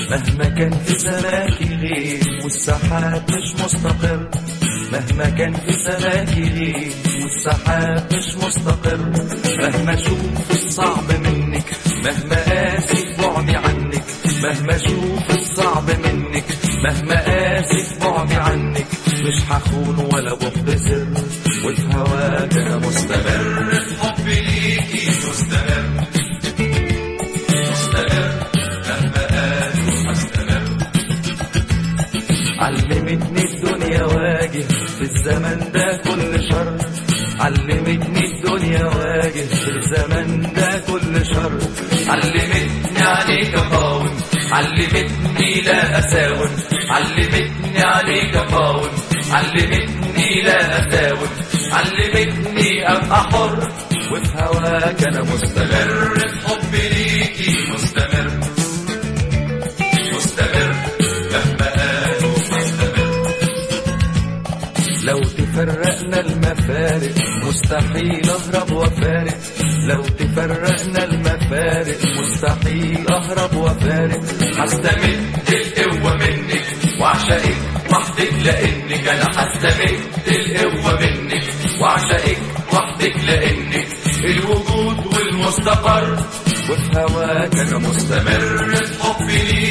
مهما كان في سماكي غيب والسحاب مش مستقر مهما كان في سماكي غيب والسحاب مش مستقر مهما اشوف الصعب منك مهما قاسي بعدي عنك مهما اشوف الصعب منك مهما قاسي بعدي عنك مش هخون ولا بختصر وفي هواك انا مستمر في حبي ليكي مستمر مستمر مهما قاسي هستمر علمتني الدنيا واجه في الزمن ده كل شر علمتني الدنيا واجه في الزمن ده كل شر علمتني عليك اقاوم علمتني لا اساوم علمتني عليك اقاوم علمتني لا اساوم علمتني ابقى حر وفي هواك انا مستمر في حبي ليكي مستمر مستمر مهما قالوا مستمر لو تفرقنا المفارق مستحيل اهرب وفارق لو تفرقنا المفارق مستحيل اهرب وفارق هستمد القوة منك واعشقك وحدك لانك انا هستمد القوة منك واعشقك وحدك لانك الوجود والمستقر وفي هواك انا مستمر في حبي ليك